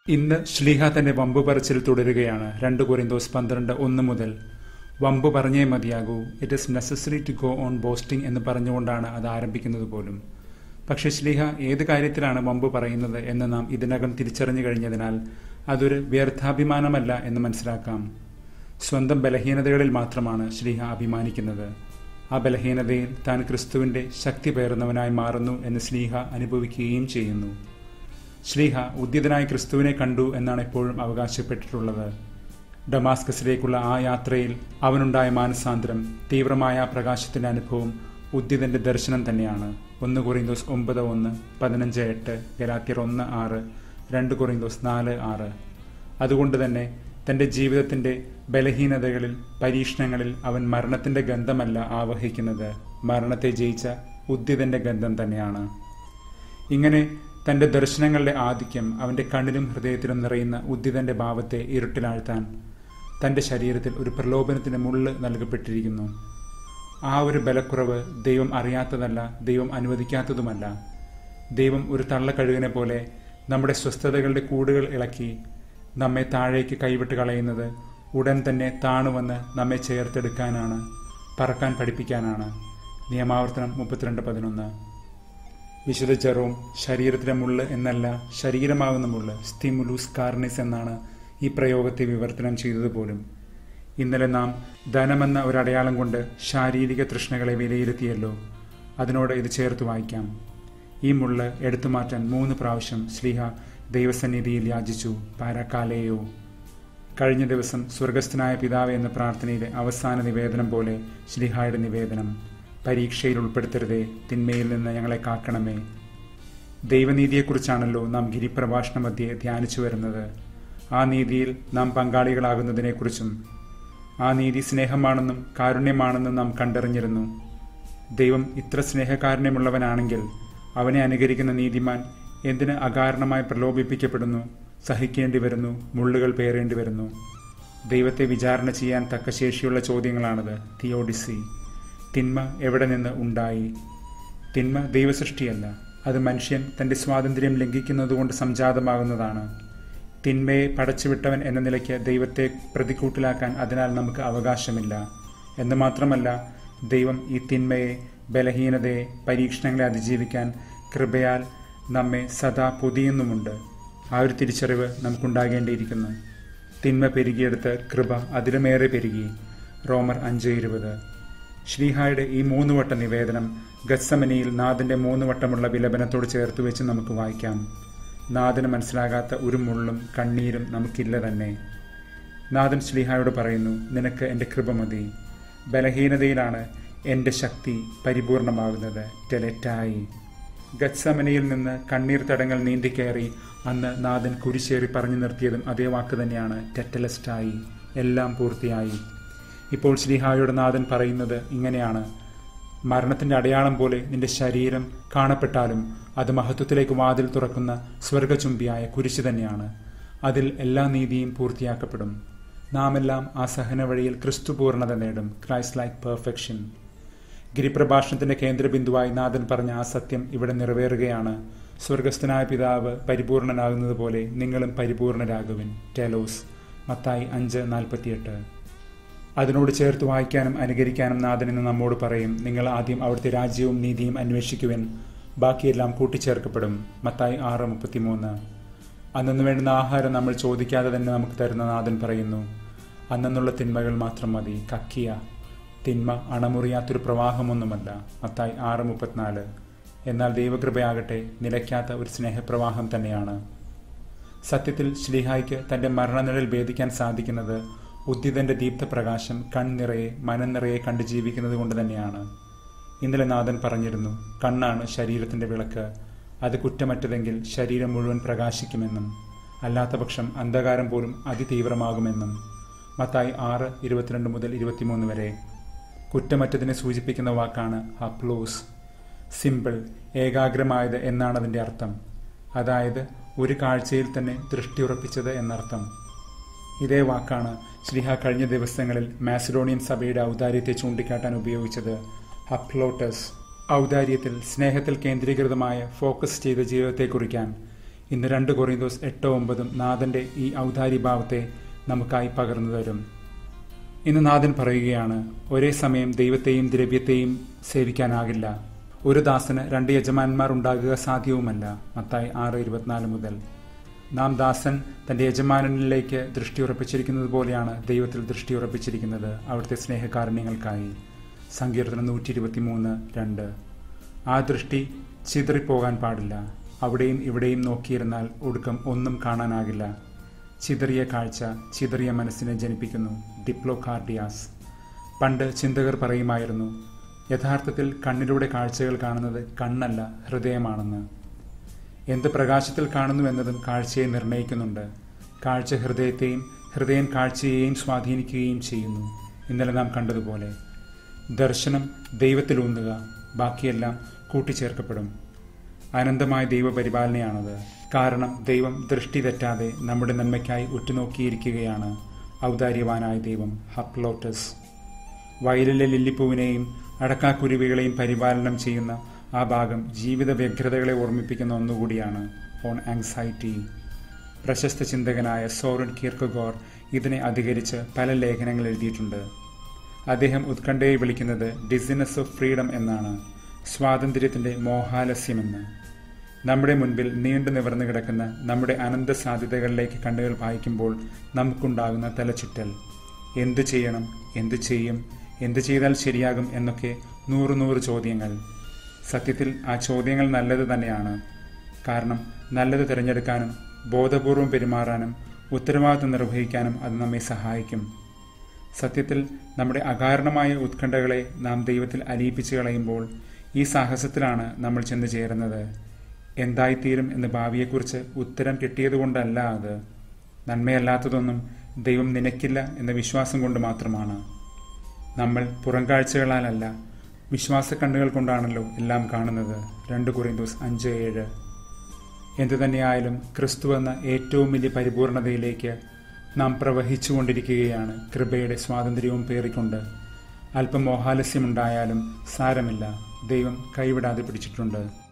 ഇന്ന് ശ്ലീഹ തന്റെ വമ്പു പറച്ചിൽ തുടരുകയാണ് രണ്ട് കൊറിന്തോസ് പന്ത്രണ്ട് ഒന്ന് മുതൽ വമ്പു പറഞ്ഞേ മതിയാകൂ it is necessary to go on boasting എന്ന് പറഞ്ഞുകൊണ്ടാണ് അത് ആരംഭിക്കുന്നത് പോലും പക്ഷേ ശ്ലീഹ ഏത് കാര്യത്തിലാണ് വമ്പു പറയുന്നത് എന്ന് നാം ഇതിനകം തിരിച്ചറിഞ്ഞു കഴിഞ്ഞതിനാൽ അതൊരു വ്യർത്ഥാഭിമാനമല്ല എന്ന് മനസ്സിലാക്കാം സ്വന്തം ബലഹീനതകളിൽ മാത്രമാണ് ശ്ലീഹ അഭിമാനിക്കുന്നത് ആ ബലഹീനതയിൽ താൻ ക്രിസ്തുവിന്റെ ശക്തി പേറുന്നവനായി മാറുന്നു എന്ന് ശ്ലീഹ അനുഭവിക്കുകയും ചെയ്യുന്നു ശ്ലീഹ ഉദ്യതനായ ക്രിസ്തുവിനെ കണ്ടു എന്നാണ് എപ്പോഴും അവകാശപ്പെട്ടിട്ടുള്ളത് ഡമാസ്കസിലേക്കുള്ള ആ യാത്രയിൽ അവനുണ്ടായ മാനസാന്തരം തീവ്രമായ ആ പ്രകാശത്തിന്റെ അനുഭവം ഉദ്യതന്റെ ദർശനം തന്നെയാണ് ഒന്ന് കൊറിന്തോസ് ഒമ്പത് ഒന്ന് പതിനഞ്ച് എട്ട് ഗലാത്തിയർ ഒന്ന് ആറ് രണ്ട് കൊറിന്തോസ് നാല് ആറ് അതുകൊണ്ട് തന്നെ തന്റെ ജീവിതത്തിന്റെ ബലഹീനതകളിൽ പരീക്ഷണങ്ങളിൽ അവൻ മരണത്തിന്റെ ഗന്ധമല്ല ആവഹിക്കുന്നത് മരണത്തെ ജയിച്ച ഉദ്യതന്റെ ഗന്ധം തന്നെയാണ് ഇങ്ങനെ തന്റെ ദർശനങ്ങളുടെ ആധിക്യം അവന്റെ കണ്ണിലും ഹൃദയത്തിലും നിറയുന്ന ഉദ്യതന്റെ ഭാവത്തെ ഇരുട്ടിലാഴ്ത്താൻ തന്റെ ശരീരത്തിൽ ഒരു പ്രലോഭനത്തിന്റെ മുള്ള് നൽകപ്പെട്ടിരിക്കുന്നു ആ ഒരു ബലക്കുറവ് ദൈവം അറിയാത്തതല്ല ദൈവം അനുവദിക്കാത്തതുമല്ല ദൈവം ഒരു തള്ളക്കഴുകിനെ പോലെ നമ്മുടെ സ്വസ്ഥതകളുടെ കൂടുകൾ ഇളക്കി നമ്മെ താഴേക്ക് കൈവിട്ട് കളയുന്നത് ഉടൻ തന്നെ താണുവന്ന് നമ്മെ ചേർത്തെടുക്കാനാണ് പറക്കാൻ പഠിപ്പിക്കാനാണ് നിയമാവർത്തനം മുപ്പത്തിരണ്ട് പതിനൊന്ന് വിശുദ്ധ ചെറും ശരീരത്തിലെ മുള്ള് എന്നല്ല ശരീരമാകുന്ന മുള്ള് സ്തിമുലൂസ് കാർണിസ് എന്നാണ് ഈ പ്രയോഗത്തെ വിവർത്തനം ചെയ്തതുപോലും ഇന്നലെ നാം ധനമെന്ന ഒരു അടയാളം കൊണ്ട് ശാരീരിക തൃഷ്ണകളെ വിലയിരുത്തിയല്ലോ അതിനോട് ഇത് ചേർത്ത് വായിക്കാം ഈ മുള്ള് എടുത്തുമാറ്റാൻ മൂന്ന് പ്രാവശ്യം ശ്ലീഹ ദൈവസന്നിധിയിൽ യാചിച്ചു പാരക്കാലയോ കഴിഞ്ഞ ദിവസം സ്വർഗസ്ഥനായ പിതാവ് എന്ന പ്രാർത്ഥനയിലെ അവസാന നിവേദനം പോലെ ശ്ലീഹായുടെ നിവേദനം പരീക്ഷയിൽ ഉൾപ്പെടുത്തരുതേ തിന്മയിൽ നിന്ന് ഞങ്ങളെ കാക്കണമേ ദൈവനീതിയെക്കുറിച്ചാണല്ലോ നാം ഗിരിപ്രഭാഷണ മധ്യേ ധ്യാനിച്ചു വരുന്നത് ആ നീതിയിൽ നാം പങ്കാളികളാകുന്നതിനെക്കുറിച്ചും ആ നീതി സ്നേഹമാണെന്നും കാരുണ്യമാണെന്നും നാം കണ്ടറിഞ്ഞിരുന്നു ദൈവം ഇത്ര സ്നേഹകാരുണ്യമുള്ളവനാണെങ്കിൽ അവനെ അനുകരിക്കുന്ന നീതിമാൻ എന്തിന് അകാരണമായി പ്രലോഭിപ്പിക്കപ്പെടുന്നു സഹിക്കേണ്ടി വരുന്നു മുള്ളുകൾ പേറേണ്ടി വരുന്നു ദൈവത്തെ വിചാരണ ചെയ്യാൻ തക്ക ശേഷിയുള്ള ചോദ്യങ്ങളാണത് തിയോഡിസി തിന്മ എവിടെ നിന്ന് ഉണ്ടായി തിന്മ ദൈവസൃഷ്ടിയല്ല അത് മനുഷ്യൻ തന്റെ സ്വാതന്ത്ര്യം ലംഘിക്കുന്നതുകൊണ്ട് സംജാതമാകുന്നതാണ് തിന്മയെ പടച്ചുവിട്ടവൻ എന്ന നിലയ്ക്ക് ദൈവത്തെ പ്രതിക്കൂട്ടിലാക്കാൻ അതിനാൽ നമുക്ക് അവകാശമില്ല എന്ന് മാത്രമല്ല ദൈവം ഈ തിന്മയെ ബലഹീനതയെ പരീക്ഷണങ്ങളെ അതിജീവിക്കാൻ കൃപയാൽ നമ്മെ സദാ പൊതിയുന്നുമുണ്ട് ആ ഒരു തിരിച്ചറിവ് നമുക്കുണ്ടാകേണ്ടിയിരിക്കുന്നു തിന്മ പെരുകിയെടുത്ത് കൃപ അതിലുമേറെ പെരുകി റോമർ അഞ്ച് ഇരുപത് ശ്രീഹായുടെ ഈ മൂന്ന് വട്ട നിവേദനം ഗത്സമനിയിൽ നാഥന്റെ മൂന്ന് വട്ടമുള്ള വിലപനത്തോട് ചേർത്ത് വെച്ച് നമുക്ക് വായിക്കാം നാഥന് മനസ്സിലാകാത്ത ഒരു മുള്ളും കണ്ണീരും നമുക്കില്ല തന്നെ നാഥൻ ശ്ലീഹായോട് പറയുന്നു നിനക്ക് എൻ്റെ കൃപ മതി ബലഹീനതയിലാണ് എൻ്റെ ശക്തി പരിപൂർണമാകുന്നത് ടെലറ്റായി ഗത്സമനയിൽ നിന്ന് കണ്ണീർ തടങ്ങൾ നീന്തിക്കയറി അന്ന് നാഥൻ കുരിശേറി പറഞ്ഞു നിർത്തിയതും അതേ വാക്ക് തന്നെയാണ് ടെറ്റലസ്റ്റായി എല്ലാം പൂർത്തിയായി ഇപ്പോൾ ശ്രീഹായോട് നാഥൻ പറയുന്നത് ഇങ്ങനെയാണ് മരണത്തിന്റെ അടയാളം പോലെ നിന്റെ ശരീരം കാണപ്പെട്ടാലും അത് മഹത്വത്തിലേക്ക് വാതിൽ തുറക്കുന്ന സ്വർഗചുംബിയായ കുരിശ് തന്നെയാണ് അതിൽ എല്ലാ നീതിയും പൂർത്തിയാക്കപ്പെടും നാം എല്ലാം ആ സഹന വഴിയിൽ ക്രിസ്തു പൂർണ്ണത നേടും ക്രൈസ്റ്റ് ലൈക്ക് പെർഫെക്ഷൻ ഗിരിപ്രഭാഷണത്തിന്റെ കേന്ദ്രബിന്ദുവായി നാഥൻ പറഞ്ഞ ആ സത്യം ഇവിടെ നിറവേറുകയാണ് സ്വർഗസ്ഥനായ പിതാവ് പരിപൂർണനാകുന്നത് പോലെ നിങ്ങളും പരിപൂർണരാകുവിൻ ടെലോസ് മത്തായി അഞ്ച് നാൽപ്പത്തിയെട്ട് അതിനോട് ചേർത്ത് വായിക്കാനും അനുകരിക്കാനും നാഥൻ ഇന്ന് നമ്മോട് പറയും നിങ്ങൾ ആദ്യം അവിടുത്തെ രാജ്യവും നീതിയും അന്വേഷിക്കുവിൻ ബാക്കിയെല്ലാം കൂട്ടിച്ചേർക്കപ്പെടും മത്തായി ആറ് മുപ്പത്തിമൂന്ന് അന്നു വേണ്ടുന്ന ആഹാരം നമ്മൾ ചോദിക്കാതെ തന്നെ നമുക്ക് തരുന്ന നാഥൻ പറയുന്നു അന്നുള്ള തിന്മകൾ മാത്രം മതി കക്കിയ തിന്മ അണമുറിയാത്തൊരു പ്രവാഹമൊന്നുമല്ല മത്തായി ആറ് മുപ്പത്തിനാല് എന്നാൽ ദൈവകൃപയാകട്ടെ നിലയ്ക്കാത്ത ഒരു സ്നേഹപ്രവാഹം തന്നെയാണ് സത്യത്തിൽ ശ്ലീഹായ്ക്ക് തന്റെ മരണനിഴൽ ഭേദിക്കാൻ സാധിക്കുന്നത് ഉദ്യതന്റെ ദീപ്തപ്രകാശം കൺനിറയെ മനം നിറയെ കണ്ടു ജീവിക്കുന്നത് കൊണ്ട് തന്നെയാണ് ഇന്നലെ നാഥൻ പറഞ്ഞിരുന്നു കണ്ണാണ് ശരീരത്തിന്റെ വിളക്ക് അത് കുറ്റമറ്റതെങ്കിൽ ശരീരം മുഴുവൻ പ്രകാശിക്കുമെന്നും അല്ലാത്തപക്ഷം അന്ധകാരം പോലും അതിതീവ്രമാകുമെന്നും മത്തായി ആറ് ഇരുപത്തിരണ്ട് മുതൽ ഇരുപത്തിമൂന്ന് വരെ കുറ്റമറ്റതിനെ സൂചിപ്പിക്കുന്ന വാക്കാണ് അപ്ലോസ് സിമ്പിൾ ഏകാഗ്രമായത് എന്നാണ് അതിൻ്റെ അർത്ഥം അതായത് ഒരു കാഴ്ചയിൽ തന്നെ ദൃഷ്ടിയുറപ്പിച്ചത് എന്നർത്ഥം ഇതേ വാക്കാണ് ശ്രീഹ കഴിഞ്ഞ ദിവസങ്ങളിൽ മാസിഡോണിയൻ സഭയുടെ ഔദാര്യത്തെ ചൂണ്ടിക്കാട്ടാൻ ഉപയോഗിച്ചത് ഹപ്ലോട്ടസ് ഔദാര്യത്തിൽ സ്നേഹത്തിൽ കേന്ദ്രീകൃതമായ ഫോക്കസ് ചെയ്ത ജീവിതത്തെ കുറിക്കാൻ ഇന്ന് രണ്ട് കൊറിന്തോസ് എട്ടോ ഒമ്പതും നാഥന്റെ ഈ ഔദാര്യഭാവത്തെ നമുക്കായി പകർന്നു തരും ഇന്ന് നാഥൻ പറയുകയാണ് ഒരേ സമയം ദൈവത്തെയും ദ്രവ്യത്തെയും സേവിക്കാനാകില്ല ഒരു ദാസന് രണ്ട് യജമാനന്മാർ ഉണ്ടാകുക സാധ്യവുമല്ല മത്തായി ആറ് ഇരുപത്തിനാല് മുതൽ നാം ദാസൻ തന്റെ യജമാനനിലേക്ക് ദൃഷ്ടിയുറപ്പിച്ചിരിക്കുന്നത് പോലെയാണ് ദൈവത്തിൽ ദൃഷ്ടിയുറപ്പിച്ചിരിക്കുന്നത് അവിടുത്തെ സ്നേഹകാരുണ്യങ്ങൾക്കായി സങ്കീർത്തനം നൂറ്റി ഇരുപത്തി മൂന്ന് രണ്ട് ആ ദൃഷ്ടി ചിതറിപ്പോകാൻ പാടില്ല അവിടെയും ഇവിടെയും നോക്കിയിരുന്നാൽ ഒടുക്കം ഒന്നും കാണാനാകില്ല ചിതറിയ കാഴ്ച ചിതറിയ മനസ്സിനെ ജനിപ്പിക്കുന്നു ഡിപ്ലോകാർഡിയാസ് പണ്ട് ചിന്തകർ പറയുമായിരുന്നു യഥാർത്ഥത്തിൽ കണ്ണിലൂടെ കാഴ്ചകൾ കാണുന്നത് കണ്ണല്ല ഹൃദയമാണെന്ന് എന്ത് പ്രകാശത്തിൽ കാണുന്നു എന്നതും കാഴ്ചയെ നിർണ്ണയിക്കുന്നുണ്ട് കാഴ്ച ഹൃദയത്തെയും ഹൃദയം കാഴ്ചയെയും സ്വാധീനിക്കുകയും ചെയ്യുന്നു ഇന്നലെ നാം കണ്ടതുപോലെ ദർശനം ദൈവത്തിലൂന്നുക ബാക്കിയെല്ലാം കൂട്ടിച്ചേർക്കപ്പെടും അനന്തമായ ദൈവപരിപാലനയാണത് കാരണം ദൈവം ദൃഷ്ടി തെറ്റാതെ നമ്മുടെ നന്മയ്ക്കായി ഉറ്റുനോക്കിയിരിക്കുകയാണ് ഔദാര്യവാനായ ദൈവം ഹപ്ലോട്ടസ് വയലിലെ ലില്ലിപ്പൂവിനെയും അടക്കാക്കുരുവികളെയും പരിപാലനം ചെയ്യുന്ന ആ ഭാഗം ജീവിത വ്യഗ്രതകളെ ഓർമ്മിപ്പിക്കുന്ന ഒന്നുകൂടിയാണ് ഓൺ ആങ്സൈറ്റി പ്രശസ്ത ചിന്തകനായ സോറൻ കീർക്കഗോർ ഇതിനെ അധികരിച്ച് പല ലേഖനങ്ങൾ എഴുതിയിട്ടുണ്ട് അദ്ദേഹം ഉത്കണ്ഠയെ വിളിക്കുന്നത് ഡിസിനസ് ഓഫ് ഫ്രീഡം എന്നാണ് സ്വാതന്ത്ര്യത്തിന്റെ മോഹാലസ്യമെന്ന് നമ്മുടെ മുൻപിൽ നീണ്ടു നിവർന്നു കിടക്കുന്ന നമ്മുടെ അനന്ത സാധ്യതകളിലേക്ക് കണ്ണുകൾ പായിക്കുമ്പോൾ നമുക്കുണ്ടാകുന്ന തലചുറ്റൽ എന്തു ചെയ്യണം എന്തു ചെയ്യും എന്തു ചെയ്താൽ ശരിയാകും എന്നൊക്കെ നൂറ് നൂറ് ചോദ്യങ്ങൾ സത്യത്തിൽ ആ ചോദ്യങ്ങൾ നല്ലത് തന്നെയാണ് കാരണം നല്ലത് തിരഞ്ഞെടുക്കാനും ബോധപൂർവം പെരുമാറാനും ഉത്തരവാദിത്വം നിർവഹിക്കാനും അത് നമ്മെ സഹായിക്കും സത്യത്തിൽ നമ്മുടെ അകാരണമായ ഉത്കണ്ഠകളെ നാം ദൈവത്തിൽ അലിയിപ്പിച്ചു കളയുമ്പോൾ ഈ സാഹസത്തിലാണ് നമ്മൾ ചെന്ന് ചേരുന്നത് എന്തായിത്തീരും എന്ന ഭാവിയെക്കുറിച്ച് ഉത്തരം കിട്ടിയതുകൊണ്ടല്ല അത് നന്മയല്ലാത്തതൊന്നും ദൈവം നിനക്കില്ല എന്ന വിശ്വാസം കൊണ്ട് മാത്രമാണ് നമ്മൾ പുറംകാഴ്ചകളാലല്ല വിശ്വാസ കണ്ണുകൾ കൊണ്ടാണല്ലോ എല്ലാം കാണുന്നത് രണ്ട് കുറിന്തോസ് അഞ്ച് ഏഴ് എന്തു തന്നെയായാലും ക്രിസ്തു എന്ന ഏറ്റവും വലിയ പരിപൂർണതയിലേക്ക് നാം പ്രവഹിച്ചുകൊണ്ടിരിക്കുകയാണ് കൃപയുടെ സ്വാതന്ത്ര്യവും പേറിക്കൊണ്ട് അല്പം മോഹാലസ്യമുണ്ടായാലും സാരമില്ല ദൈവം കൈവിടാതെ പിടിച്ചിട്ടുണ്ട്